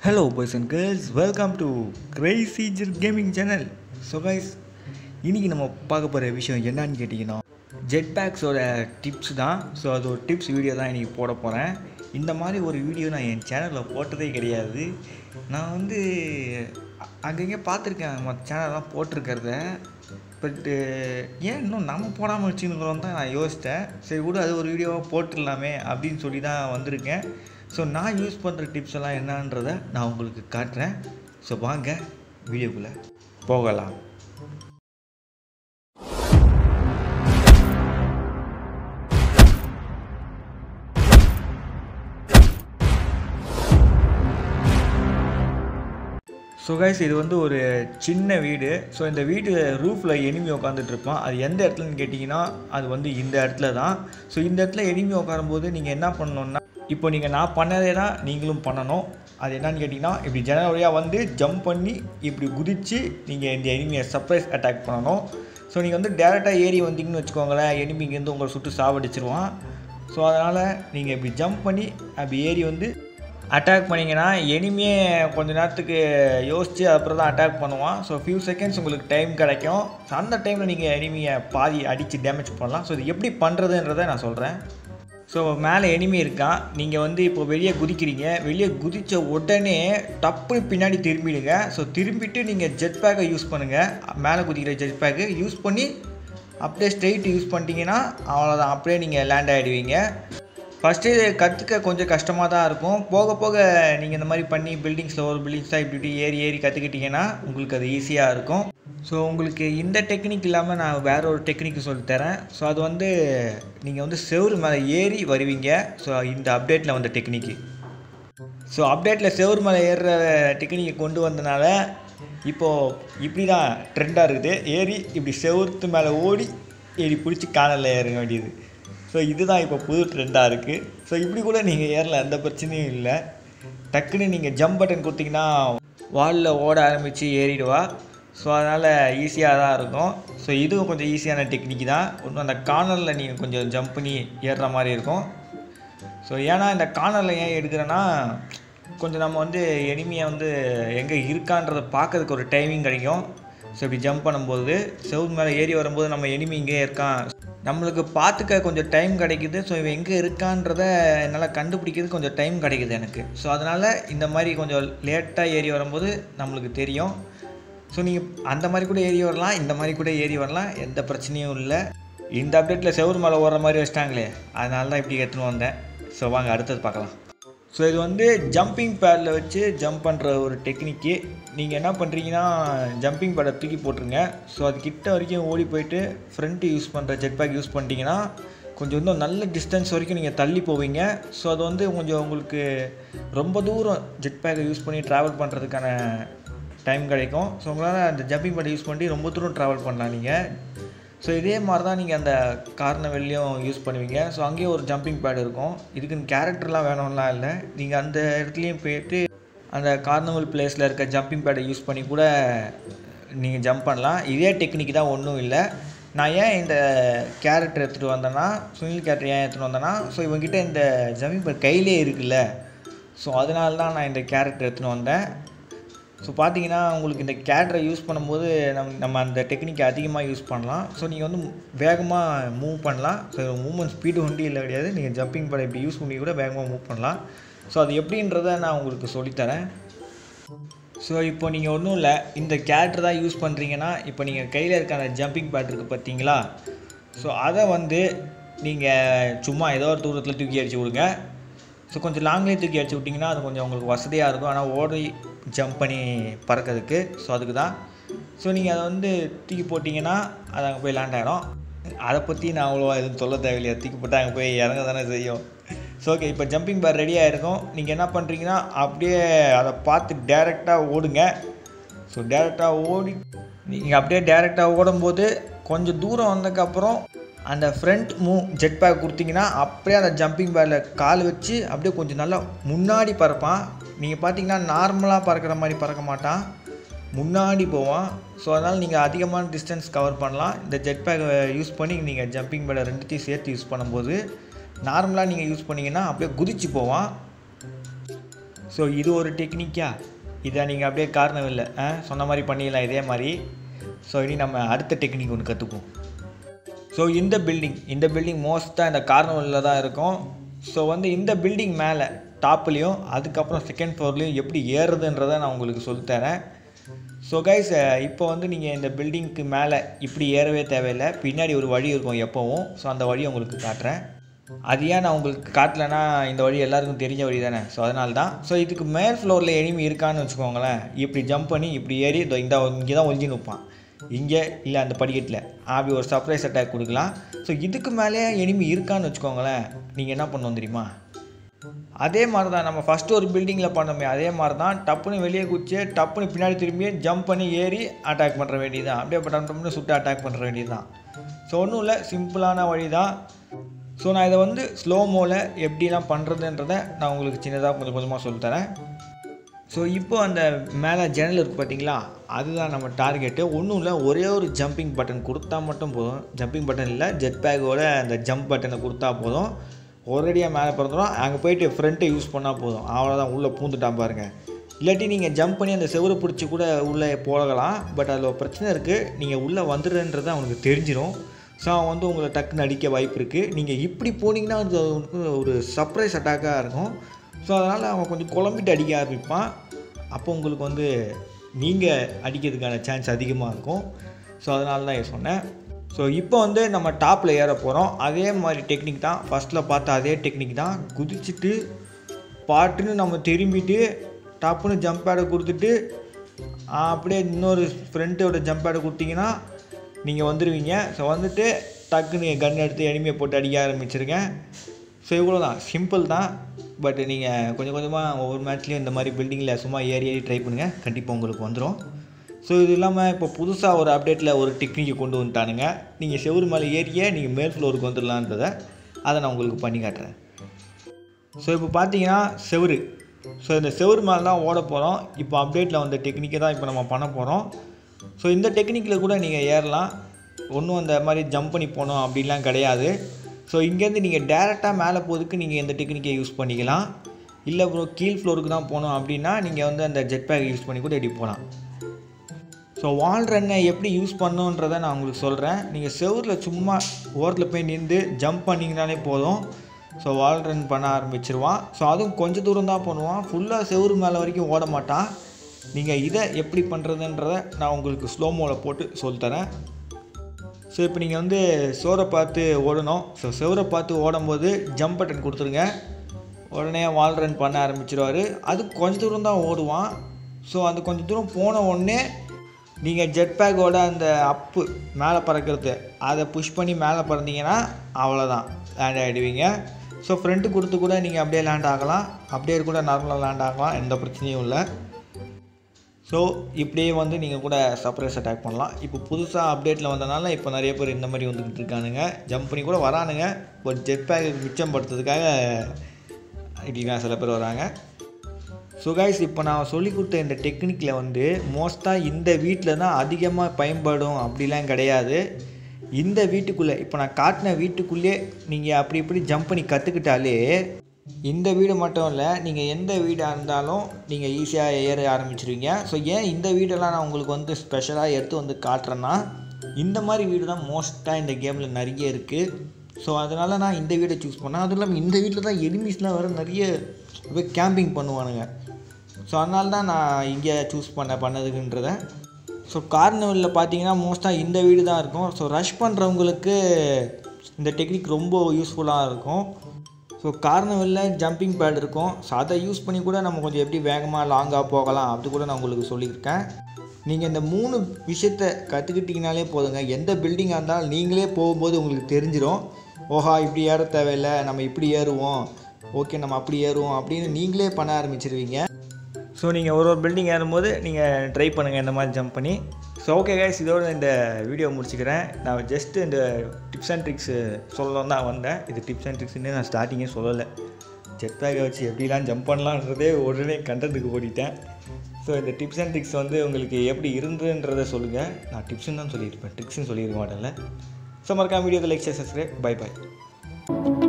hello boys and girls welcome to crazy gaming channel so guys இன்றைக்கி நம்ம பார்க்க போகிற விஷயம் என்னன்னு கேட்டிங்கன்னா ஜெட் பேக்ஸோட டிப்ஸ் தான் ஸோ அது ஒரு டிப்ஸ் வீடியோ தான் இன்றைக்கி போட போகிறேன் இந்த மாதிரி ஒரு வீடியோ நான் என் சேனலில் போட்டதே கிடையாது நான் வந்து அ- அங்கங்கே பார்த்துருக்கேன் மற்ற சேனல்லாம் போட்டிருக்கிறத பட்டு ஏன் இன்னும் நம்ம போடாமல் வச்சுருக்கிறோம் தான் நான் யோசித்தேன் சரி கூட அது ஒரு வீடியோவாக போட்டுடலாமே அப்படின்னு சொல்லி தான் வந்திருக்கேன் ஸோ நான் யூஸ் பண்ணுற டிப்ஸ் எல்லாம் என்னன்றதை நான் உங்களுக்கு காட்டுறேன் ஸோ வாங்க வீடியோக்குள்ளே போகலாம் ஸோ கைஸ் இது வந்து ஒரு சின்ன வீடு ஸோ இந்த வீடு ரூஃபில் எனிமி உட்காந்துட்டு இருப்பான் அது எந்த இடத்துலன்னு கேட்டிங்கன்னா அது வந்து இந்த இடத்துல தான் ஸோ இந்த இடத்துல எனிமி உட்காரும்போது நீங்கள் என்ன பண்ணணும்னா இப்போ நீங்கள் நான் பண்ணதே தான் நீங்களும் பண்ணணும் அது என்னன்னு கேட்டிங்கன்னா இப்படி ஜன்னல் வழியாக வந்து ஜம்ப் பண்ணி இப்படி குதித்து நீங்கள் இந்த எனிமியை சர்ப்ரைஸ் அட்டாக் பண்ணணும் ஸோ நீங்கள் வந்து டேரெக்டாக ஏறி வந்தீங்கன்னு வச்சுக்கோங்களேன் எனிமி இங்கேருந்து உங்களை சுட்டு சாவடிச்சிருவான் ஸோ அதனால் நீங்கள் இப்படி ஜம்ப் பண்ணி அப்படி ஏறி வந்து அட்டாக் பண்ணிங்கன்னா எனிமியே கொஞ்ச நேரத்துக்கு யோசித்து அப்புறம் தான் அட்டாக் பண்ணுவான் ஸோ ஃபியூ செகண்ட்ஸ் உங்களுக்கு டைம் கிடைக்கும் ஸோ அந்த டைமில் நீங்கள் எனிமியை பாதி அடித்து டேமேஜ் பண்ணலாம் ஸோ இது எப்படி பண்ணுறதுன்றதை நான் சொல்கிறேன் ஸோ மேலே எனிமி இருக்கான் நீங்கள் வந்து இப்போ வெளியே குதிக்கிறீங்க வெளியே குதித்த உடனே டப்புன்னு பின்னாடி திரும்பிடுங்க ஸோ திரும்பிட்டு நீங்கள் ஜெட் பேக்கை யூஸ் பண்ணுங்கள் மேலே குதிக்கிற ஜெட் பேக்கு யூஸ் பண்ணி அப்படியே ஸ்ட்ரெயிட் யூஸ் பண்ணிட்டீங்கன்னா அவ்வளோதான் அப்படியே நீங்கள் லேண்ட் ஆகிடுவீங்க ஃபஸ்ட்டு கற்றுக்க கொஞ்சம் கஷ்டமாக தான் இருக்கும் போக போக நீங்கள் இந்த மாதிரி பண்ணி பில்டிங்ஸில் ஒரு பில்டிங்ஸாக இப்படி இப்படி ஏறி ஏறி கற்றுக்கிட்டிங்கன்னா உங்களுக்கு அது ஈஸியாக இருக்கும் ஸோ உங்களுக்கு இந்த டெக்னிக் இல்லாமல் நான் வேற ஒரு டெக்னிக் சொல்லித்தரேன் ஸோ அது வந்து நீங்கள் வந்து செவுரு மேலே ஏறி வருவீங்க ஸோ இந்த அப்டேட்டில் வந்த டெக்னிக்கு ஸோ அப்டேட்டில் செவுரு மேலே ஏறுற டெக்னிக்கை கொண்டு வந்தனால இப்போது இப்படி தான் ட்ரெண்டாக இருக்குது ஏறி இப்படி செவுருத்து மேலே ஓடி ஏறி பிடிச்சி காணலில் ஏற வேண்டியது ஸோ இதுதான் இப்போ புது ட்ரெண்டாக இருக்குது ஸோ இப்படி கூட நீங்கள் ஏறலாம் எந்த பிரச்சனையும் இல்லை டக்குன்னு நீங்கள் ஜம்ப் பட்டன் கொடுத்தீங்கன்னா வாலில் ஓட ஆரம்பித்து ஏறிடுவா ஸோ அதனால் ஈஸியாக தான் இருக்கும் ஸோ இதுவும் கொஞ்சம் ஈஸியான டெக்னிக் தான் இன்னும் அந்த கார்னரில் நீங்கள் கொஞ்சம் ஜம்ப் பண்ணி ஏறுற மாதிரி இருக்கும் ஸோ ஏன்னா இந்த கார்னரில் ஏன் எடுக்கிறேன்னா கொஞ்சம் நம்ம வந்து எனிமியை வந்து எங்கே இருக்கான்றதை பார்க்கறதுக்கு ஒரு டைமிங் கிடைக்கும் ஸோ இப்படி ஜம்ப் பண்ணும்போது செவுத்து மேலே ஏறி வரும்போது நம்ம எனிமி இங்கே இருக்கான் நம்மளுக்கு பார்த்துக்க கொஞ்சம் டைம் கிடைக்குது ஸோ இவன் எங்கே இருக்கான்றத என்னால் கண்டுபிடிக்கிறது கொஞ்சம் டைம் கிடைக்குது எனக்கு ஸோ அதனால் இந்த மாதிரி கொஞ்சம் லேட்டாக ஏறி வரும்போது நம்மளுக்கு தெரியும் ஸோ நீங்கள் அந்த மாதிரி கூட ஏறி வரலாம் இந்த மாதிரி கூட ஏறி வரலாம் எந்த பிரச்சனையும் இல்லை இந்த அப்டேட்டில் செவுரு மேலே ஓடுற மாதிரி வச்சிட்டாங்களே அதனால தான் இப்படி எடுத்துன்னு வந்தேன் ஸோ வாங்க அடுத்தது பார்க்கலாம் ஸோ இது வந்து ஜம்பிங் பேடில் வச்சு ஜம்ப் பண்ணுற ஒரு டெக்னிக்கு நீங்கள் என்ன பண்ணுறீங்கன்னா ஜம்பிங் பேடை தூக்கி போட்டுருங்க ஸோ அது கிட்ட வரைக்கும் ஓடி போயிட்டு ஃப்ரண்ட்டு யூஸ் பண்ணுற ஜெட் பேக் யூஸ் பண்ணிட்டீங்கன்னா கொஞ்சம் இன்னும் நல்ல டிஸ்டன்ஸ் வரைக்கும் நீங்கள் தள்ளி போவீங்க ஸோ அது வந்து கொஞ்சம் உங்களுக்கு ரொம்ப தூரம் ஜெட் பேக்கை யூஸ் பண்ணி ட்ராவல் பண்ணுறதுக்கான டைம் கிடைக்கும் ஸோ உங்களால் அந்த ஜம்பிங் பேடை யூஸ் பண்ணி ரொம்ப தூரம் ட்ராவல் பண்ணலாம் நீங்கள் ஸோ இதே மாதிரி தான் நீங்கள் அந்த கார்னவெல்லையும் யூஸ் பண்ணுவீங்க ஸோ அங்கேயும் ஒரு ஜம்பிங் பேட் இருக்கும் இதுக்குன்னு கேரக்டர்லாம் வேணும்லாம் இல்லை நீங்கள் அந்த இடத்துலையும் போயிட்டு அந்த கார்னவல் பிளேஸில் இருக்க ஜம்பிங் பேடை யூஸ் பண்ணி கூட நீங்கள் ஜம்ப் பண்ணலாம் இதே டெக்னிக் தான் ஒன்றும் இல்லை நான் ஏன் இந்த கேரக்டர் எடுத்துகிட்டு வந்தேன்னா சுனில் கேரக்டர் ஏன் எடுத்துகிட்டு வந்தேன்னா ஸோ இவங்ககிட்ட இந்த ஜம்பிங் பேட் கையிலே இருக்குல்ல ஸோ அதனால தான் நான் இந்த கேரக்டர் எடுத்துகிட்டு வந்தேன் ஸோ பார்த்தீங்கன்னா உங்களுக்கு இந்த கேரக்டரை யூஸ் பண்ணும்போது நம் நம்ம அந்த டெக்னிக்கை அதிகமாக யூஸ் பண்ணலாம் ஸோ நீங்கள் வந்து வேகமாக மூவ் பண்ணலாம் ஸோ மூவ்மெண்ட் ஸ்பீடு ஒண்டி இல்லை கிடையாது நீங்கள் ஜம்பிங் படம் இப்படி யூஸ் பண்ணி கூட வேகமாக மூவ் பண்ணலாம் ஸோ அது எப்படின்றத நான் உங்களுக்கு சொல்லித்தரேன் ஸோ இப்போ நீங்கள் ஒன்றும் இல்லை இந்த கேரக்டர் தான் யூஸ் பண்ணுறீங்கன்னா இப்போ நீங்கள் கையில் இருக்க அந்த ஜம்பிங் பேட் இருக்குது பார்த்தீங்களா ஸோ அதை வந்து நீங்கள் சும்மா ஏதோ ஒரு தூரத்தில் தூக்கி அடிச்சு விடுங்க ஸோ கொஞ்சம் லாங்லேயே தூக்கி அடிச்சு விட்டிங்கன்னா அது கொஞ்சம் உங்களுக்கு வசதியாக இருக்கும் ஆனால் ஓடி ஜம்ப் பண்ணி பறக்கிறதுக்கு ஸோ அதுக்கு தான் ஸோ நீங்கள் அதை வந்து தூக்கி போட்டிங்கன்னா அது அங்கே போய் லேண்ட் ஆகிடும் அதை பற்றி நான் அவ்வளோவா எதுவும் சொல்ல தேவையில்லையா தூக்கி போட்டு அங்கே போய் இறங்க தானே செய்யும் ஸோ ஓகே இப்போ ஜம்பிங் பேர் ரெடியாக இருக்கும் நீங்கள் என்ன பண்ணுறீங்கன்னா அப்படியே அதை பார்த்து டேரெக்டாக ஓடுங்க ஸோ டேரெக்டாக ஓடி நீங்கள் அப்படியே டேரெக்டாக ஓடும்போது கொஞ்சம் தூரம் வந்ததுக்கப்புறம் அந்த ஃப்ரண்ட் மூவ் ஜெட் பேக் கொடுத்தீங்கன்னா அப்படியே அந்த ஜம்பிங் பேரில் கால் வச்சு அப்படியே கொஞ்சம் நல்லா முன்னாடி பறப்பான் நீங்கள் பார்த்தீங்கன்னா நார்மலாக பறக்கிற மாதிரி பறக்க மாட்டான் முன்னாடி போவான் ஸோ அதனால் நீங்கள் அதிகமான டிஸ்டன்ஸ் கவர் பண்ணலாம் இந்த ஜெட் பேக்கை யூஸ் பண்ணி நீங்கள் ஜம்பிங் பேடை ரெண்டுத்தையும் சேர்த்து யூஸ் பண்ணும்போது நார்மலாக நீங்கள் யூஸ் பண்ணிங்கன்னா அப்படியே குதிச்சு போவான் ஸோ இது ஒரு டெக்னிக்கா இதை நீங்கள் அப்படியே காரணம் இல்லை ஆ சொன்ன மாதிரி பண்ணிடலாம் இதே மாதிரி ஸோ இனி நம்ம அடுத்த டெக்னிக் ஒன்று கற்றுக்குவோம் ஸோ இந்த பில்டிங் இந்த பில்டிங் மோஸ்ட்டாக இந்த கார்னவலில் தான் இருக்கும் ஸோ வந்து இந்த பில்டிங் மேலே டாப்லேயும் அதுக்கப்புறம் செகண்ட் ஃப்ளோர்லேயும் எப்படி ஏறுறதுன்றதை நான் உங்களுக்கு சொல்லித்தரேன் ஸோ கைஸ் இப்போ வந்து நீங்கள் இந்த பில்டிங்க்கு மேலே இப்படி ஏறவே தேவையில்லை பின்னாடி ஒரு வழி இருக்கும் எப்போவும் ஸோ அந்த வழியை உங்களுக்கு காட்டுறேன் அது ஏன் நான் உங்களுக்கு காட்டலைன்னா இந்த வழி எல்லாருக்கும் தெரிஞ்ச வழி தானே ஸோ அதனால தான் ஸோ இதுக்கு மேல் ஃப்ளோரில் எனிமி இருக்கான்னு வச்சுக்கோங்களேன் இப்படி ஜம்ப் பண்ணி இப்படி ஏறி இதோ இந்த இங்கே தான் ஒளிஞ்சு நிற்பான் இங்கே இல்லை அந்த படிக்கட்டில் அப்படி ஒரு சர்ப்ரைஸ் அட்டாக் கொடுக்கலாம் ஸோ இதுக்கு மேலே எனிமி இருக்கான்னு வச்சுக்கோங்களேன் நீங்கள் என்ன பண்ணுவோம் தெரியுமா அதே மாதிரி தான் நம்ம ஃபஸ்ட்டு ஒரு பில்டிங்கில் பண்ணோமே அதே மாதிரி தான் டப்புன்னு வெளியே குச்சி டப்புன்னு பின்னாடி திரும்பி ஜம்ப் பண்ணி ஏறி அட்டாக் பண்ணுற வேண்டியது தான் அப்படியே டம் டம்னு சுட்டு அட்டாக் பண்ணுற வேண்டியது தான் ஸோ ஒன்றும் இல்லை சிம்பிளான வழி தான் ஸோ நான் இதை வந்து ஸ்லோ மோவில் எப்படிலாம் பண்ணுறதுன்றதை நான் உங்களுக்கு சின்னதாக கொஞ்சம் கொஞ்சமாக சொல்லித்தரேன் ஸோ இப்போ அந்த மேலே ஜன்னல் இருக்குது பார்த்தீங்களா அதுதான் நம்ம டார்கெட்டு ஒன்றும் இல்லை ஒரே ஒரு ஜம்பிங் பட்டன் கொடுத்தா மட்டும் போதும் ஜம்பிங் பட்டன் இல்லை ஜெட் பேக்கோட அந்த ஜம்ப் பட்டனை கொடுத்தா போதும் ஒரேடியாக மேலே பிறந்துடும் அங்கே போயிட்டு ஃப்ரண்ட்டை யூஸ் பண்ணால் போதும் அவ்வளோதான் உள்ளே பூந்துட்டான் பாருங்க இல்லாட்டி நீங்கள் ஜம்ப் பண்ணி அந்த செவரை பிடிச்சி கூட உள்ளே போகலாம் பட் அதில் ஒரு பிரச்சனை இருக்குது நீங்கள் உள்ளே வந்துடுன்றது அவனுக்கு தெரிஞ்சிடும் ஸோ அவன் வந்து உங்களை டக்குன்னு அடிக்க வாய்ப்பு இருக்குது நீங்கள் இப்படி போனீங்கன்னா அது அவனுக்கு ஒரு சர்ப்ரைஸ் அட்டாக்காக இருக்கும் ஸோ அதனால் அவன் கொஞ்சம் குழம்பிட்டு அடிக்க ஆரம்பிப்பான் அப்போ உங்களுக்கு வந்து நீங்கள் அடிக்கிறதுக்கான சான்ஸ் அதிகமாக இருக்கும் ஸோ அதனால தான் இதை சொன்னேன் ஸோ இப்போ வந்து நம்ம டாப்பில் ஏற போகிறோம் அதே மாதிரி டெக்னிக் தான் ஃபஸ்ட்டில் பார்த்த அதே டெக்னிக் தான் குதிச்சுட்டு பாட்டுன்னு நம்ம திரும்பிட்டு டப்புன்னு ஜம்ப் பேடை கொடுத்துட்டு ஆ, அப்படியே இன்னொரு ஃப்ரெண்ட்டோட ஜம்ப் பேடை கொடுத்தீங்கன்னா நீங்கள் வந்துடுவீங்க ஸோ வந்துட்டு டக்குன்னு கன் எடுத்து எனிமையை போட்டு அடிக்க ஆரம்பிச்சிருங்க ஸோ இவ்வளோ தான் சிம்பிள் தான் பட் நீங்கள் கொஞ்சம் கொஞ்சமாக ஒவ்வொரு மேட்ச்லேயும் இந்த மாதிரி பில்டிங்கில் சும்மா ஏறி ஏறி ட்ரை பண்ணுங்கள் கண்டிப்பாக உங்களுக்கு வந்துடும் ஸோ இது இல்லாமல் இப்போ புதுசாக ஒரு அப்டேட்டில் ஒரு டெக்னிக்கை கொண்டு வந்துட்டானுங்க நீங்கள் செவுரு மேலே ஏறியே நீங்கள் மேல் ஃப்ளோருக்கு வந்துடலான்றதை அதை நான் உங்களுக்கு பண்ணி காட்டுறேன் ஸோ இப்போ பார்த்தீங்கன்னா செவுரு ஸோ இந்த செவுரு மேலே தான் ஓட போகிறோம் இப்போ அப்டேட்டில் வந்த டெக்னிக்கை தான் இப்போ நம்ம பண்ண போகிறோம் ஸோ இந்த டெக்னிக்கில் கூட நீங்கள் ஏறலாம் ஒன்றும் அந்த மாதிரி ஜம்ப் பண்ணி போகணும் அப்படிலாம் கிடையாது ஸோ இங்கேருந்து நீங்கள் டேரெக்டாக மேலே போகிறதுக்கு நீங்கள் இந்த டெக்னிக்கை யூஸ் பண்ணிக்கலாம் இல்லை ப்ரோ கீழ் ஃப்ளோருக்கு தான் போகணும் அப்படின்னா நீங்கள் வந்து அந்த ஜெட் பேக் யூஸ் பண்ணி கூட இப்படி போகலாம் ஸோ வால் ரன்னை எப்படி யூஸ் பண்ணுன்றதை நான் உங்களுக்கு சொல்கிறேன் நீங்கள் செவுரில் சும்மா ஓரத்தில் போய் நின்று ஜம்ப் பண்ணிங்கனாலே போதும் ஸோ வால் ரன் பண்ண ஆரம்பிச்சிருவான் ஸோ அதுவும் கொஞ்சம் தூரம் தான் பண்ணுவான் ஃபுல்லாக செவுரு மேலே வரைக்கும் ஓட மாட்டான் நீங்கள் இதை எப்படி பண்ணுறதுன்றதை நான் உங்களுக்கு ஸ்லோ மோவில் போட்டு சொல்லித்தரேன் ஸோ இப்போ நீங்கள் வந்து சோரை பார்த்து ஓடணும் ஸோ செவரை பார்த்து ஓடும்போது ஜம்ப் பட்டன் கொடுத்துருங்க உடனே வால் ரன் பண்ண ஆரம்பிச்சிருவார் அது கொஞ்ச தூரம் தான் ஓடுவான் ஸோ அந்த கொஞ்சம் தூரம் போன உடனே நீங்கள் ஜெட் பேக்கோட அந்த அப்பு மேலே பறக்கிறது அதை புஷ் பண்ணி மேலே பறந்தீங்கன்னா அவ்வளோதான் லேண்ட் ஆகிடுவீங்க ஸோ ஃப்ரண்ட்டு கொடுத்து கூட நீங்கள் அப்படியே லேண்ட் ஆகலாம் அப்படியே கூட நார்மலாக லேண்ட் ஆகலாம் எந்த பிரச்சனையும் இல்லை ஸோ இப்படியே வந்து நீங்கள் கூட சர்ப்ரைஸ் அட்டாக் பண்ணலாம் இப்போ புதுசாக அப்டேட்டில் வந்தனால இப்போ நிறைய பேர் இந்த மாதிரி வந்துக்கிட்டு இருக்கானுங்க ஜம்ப் பண்ணி கூட வரானுங்க பட் ஜெட் பேக் மிச்சம் படுத்துறதுக்காக இப்படிலாம் சில பேர் வராங்க ஸோ கைஸ் இப்போ நான் சொல்லி கொடுத்த இந்த டெக்னிக்கில் வந்து மோஸ்ட்டாக இந்த வீட்டில் தான் அதிகமாக பயன்படும் அப்படிலாம் கிடையாது இந்த வீட்டுக்குள்ளே இப்போ நான் காட்டின வீட்டுக்குள்ளே நீங்கள் அப்படி இப்படி ஜம்ப் பண்ணி கற்றுக்கிட்டாலே இந்த வீடு மட்டும் இல்லை நீங்கள் எந்த வீடாக இருந்தாலும் நீங்கள் ஈஸியாக ஏற ஆரம்பிச்சிருவீங்க ஸோ ஏன் இந்த வீடெல்லாம் நான் உங்களுக்கு வந்து ஸ்பெஷலாக எடுத்து வந்து காட்டுறேன்னா இந்த மாதிரி வீடு தான் மோஸ்ட்டாக இந்த கேமில் நிறைய இருக்குது ஸோ அதனால் நான் இந்த வீடை சூஸ் பண்ணேன் அதுவும் இல்லாமல் இந்த வீட்டில் தான் எனிமீஸ்லாம் வேறு நிறைய அப்படியே கேம்பிங் பண்ணுவானுங்க ஸோ அதனால தான் நான் இங்கே சூஸ் பண்ண பண்ணதுக்குன்றத ஸோ கார்னவலில் பார்த்தீங்கன்னா மோஸ்ட்டாக இந்த வீடு தான் இருக்கும் ஸோ ரஷ் பண்ணுறவங்களுக்கு இந்த டெக்னிக் ரொம்ப யூஸ்ஃபுல்லாக இருக்கும் ஸோ கார்னவலில் ஜம்பிங் பேட் இருக்கும் ஸோ அதை யூஸ் பண்ணி கூட நம்ம கொஞ்சம் எப்படி வேகமாக லாங்காக போகலாம் அது கூட நான் உங்களுக்கு சொல்லியிருக்கேன் நீங்கள் இந்த மூணு விஷயத்த கற்றுக்கிட்டிங்கனாலே போதுங்க எந்த பில்டிங்காக இருந்தாலும் நீங்களே போகும்போது உங்களுக்கு தெரிஞ்சிடும் ஓஹா இப்படி ஏற தேவையில்லை நம்ம இப்படி ஏறுவோம் ஓகே நம்ம அப்படி ஏறுவோம் அப்படின்னு நீங்களே பண்ண ஆரம்பிச்சிருவீங்க ஸோ நீங்கள் ஒரு ஒரு பில்டிங் ஏறும்போது நீங்கள் ட்ரை பண்ணுங்கள் இந்த மாதிரி ஜம்ப் பண்ணி ஸோ ஓகே கைஸ் இதோட இந்த வீடியோ முடிச்சுக்கிறேன் நான் ஜஸ்ட்டு இந்த டிப்ஸ் அண்ட் ட்ரிக்ஸ் சொல்லலாம் தான் வந்தேன் இது டிப்ஸ் அண்ட் ட்ரிக்ஸ்னு நான் ஸ்டார்டிங்கே சொல்லலை ஜெட் பேக்கை வச்சு எப்படிலாம் ஜம்ப் பண்ணலான்றதே உடனே கண்டதுக்கு ஓடிட்டேன் ஸோ இந்த டிப்ஸ் அண்ட் ட்ரிக்ஸ் வந்து உங்களுக்கு எப்படி இருந்ததுன்றதை சொல்லுங்கள் நான் டிப்ஸ்னு தான் சொல்லியிருப்பேன் ட்ரிக்ஸ்னு சொல்லியிருக்க மாட்டேன்ல ஸோ மறக்காம வீடியோக்கு லைக் சப்ஸ்கிரைப் பை பை